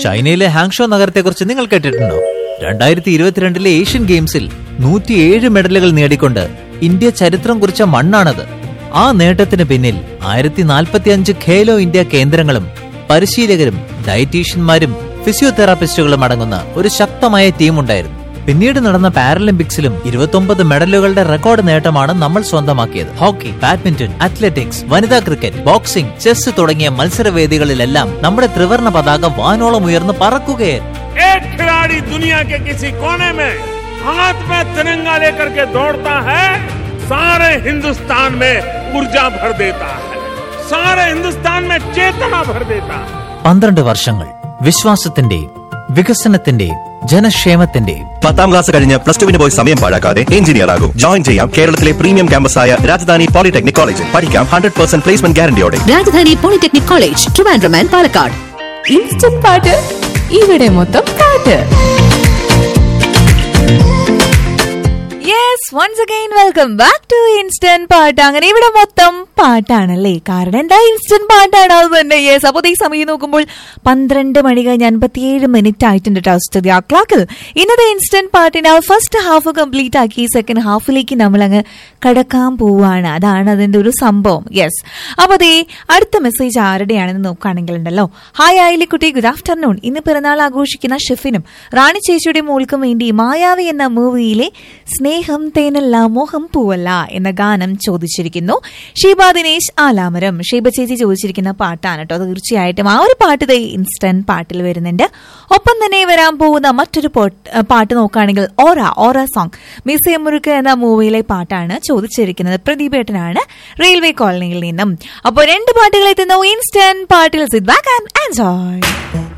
ചൈനയിലെ ഹാങ്ഷോ നഗരത്തെക്കുറിച്ച് നിങ്ങൾ കേട്ടിട്ടുണ്ടോ രണ്ടായിരത്തി ഇരുപത്തിരണ്ടിലെ ഏഷ്യൻ ഗെയിംസിൽ നൂറ്റിയേഴ് മെഡലുകൾ നേടിക്കൊണ്ട് ഇന്ത്യ ചരിത്രം കുറിച്ച മണ്ണാണത് ആ നേട്ടത്തിന് പിന്നിൽ ആയിരത്തി നാൽപ്പത്തി അഞ്ച് ഖേലോ ഇന്ത്യ കേന്ദ്രങ്ങളും പരിശീലകരും ഡയറ്റീഷ്യന്മാരും ഫിസിയോതെറാപ്പിസ്റ്റുകളും അടങ്ങുന്ന ഒരു ശക്തമായ ടീമുണ്ടായിരുന്നു പിന്നീട് നടന്ന പാരലിമ്പിക്സിലും ഇരുപത്തൊമ്പത് മെഡലുകളുടെ റെക്കോർഡ് നേട്ടമാണ് നമ്മൾ സ്വന്തമാക്കിയത് ഹോക്കി ബാഡ്മിന്റൺ അത്ലറ്റിക്സ് വനിതാ ക്രിക്കറ്റ് ബോക്സിംഗ് ചെസ് തുടങ്ങിയ മത്സരവേദികളിലെല്ലാം നമ്മുടെ ത്രിവർണ പതാക വാനോളം ഉയർന്ന് പറക്കുകയായിരുന്നു एक खिलाड़ी दुनिया के किसी कोने में हाथ में तिरंगा लेकर के दौड़ता है सारे हिंदुस्तान में ऊर्जा भर देता है सारे हिंदुस्तान में चेतना भर देता है പന്ത്രണ്ട് വർഷങ്ങൾ വിശ്വാസത്തിന്റെയും വികസനത്തിന്റെയും ജനക്ഷേമത്തിന്റെയും പത്താം ക്ലാസ് കഴിഞ്ഞ് പ്ലസ് ടുവിന് പോയി സമയം പാഴാക്കാതെ എഞ്ചിനീയർ ആകും ജോയിൻ ചെയ്യാം കേരളത്തിലെ പ്രീമിയം ക്യാമ്പസായ രാജധാനി പോളിടെക്നിക് കോളേജിൽ പഠിക്കാം ഹൺഡ്രഡ് പെർസെന്റ് പ്ലേസ്മെന്റ് ഗ്യാരണ്ടിയോടെ Rajadhani polytechnic college Trivandrum and Palakkad instant പാട്ട് ഇവിടെ മൊത്തം പാട്ട് yes once again welcome back to instant പാട്ട് അങ്ങനെ ഇവിടെ മൊത്തം പാട്ടാണല്ലേ കാരണം എന്താ ഇൻസ്റ്റന്റ് പാട്ടാണ് അത് തന്നെ യെസ് അപ്പോൾ ഈ സമയം നോക്കുമ്പോൾ പന്ത്രണ്ട് മണി കഴിഞ്ഞ് അൻപത്തിയേഴ് മിനിറ്റ് ആയിട്ടുണ്ട് കേട്ടോ സ്ഥിതി ആ ക്ലോക്കിൽ ഇന്നത്തെ ഇൻസ്റ്റന്റ് പാട്ടിന്റെ ആ ഫസ്റ്റ് ഹാഫ് കംപ്ലീറ്റ് ആക്കി സെക്കൻഡ് ഹാഫിലേക്ക് നമ്മൾ അങ്ങ് കടക്കാൻ പോവാണ് അതാണ് അതിന്റെ ഒരു സംഭവം യെസ് അപ്പോൾ അതേ അടുത്ത മെസ്സേജ് ആരുടെയാണെന്ന് നോക്കുകയാണെങ്കിൽ ഉണ്ടല്ലോ ഹായ് ആയിലിക്കുട്ടി ഗുഡ് ആഫ്റ്റർനൂൺ ഇന്ന് പിറന്നാൾ ആഘോഷിക്കുന്ന ഷെഫിനും റാണി ചേച്ചിയുടെ മോൾക്കും വേണ്ടി മായാവി എന്ന മൂവിയിലെ സ്നേഹം തേനല്ല മോഹം പൂവല്ല എന്ന ഗാനം ചോദിച്ചിരിക്കുന്നു ഷീബ ദിനേശ് ആലാമരം ഷീബ ചേച്ചി ചോദിച്ചിരിക്കുന്ന പാട്ടാണ് കേട്ടോ തീർച്ചയായിട്ടും ആ ഒരു പാട്ട് ദേ ഇൻസ്റ്റന്റ് പാട്ടിൽ വരുന്നുണ്ട് ഒപ്പം തന്നെ വരാൻ പോകുന്ന മറ്റൊരു പോട്ട്- പാട്ട് നോക്കുകയാണെങ്കിൽ ഓറ ഓറ സോങ് മിസ് മുറുക്ക് എന്ന മൂവിയിലെ പാട്ടാണ് ചോദിച്ചിരിക്കുന്നത് പ്രദീപേട്ടനാണ് റെയിൽവേ കോളനിയിൽ നിന്നും അപ്പോൾ രണ്ട് പാട്ടുകൾ എത്തുന്നു ഇൻസ്റ്റന്റ് പാട്ടിൽ സിറ്റ് ബാക്ക് ആൻഡ് എൻജോയ്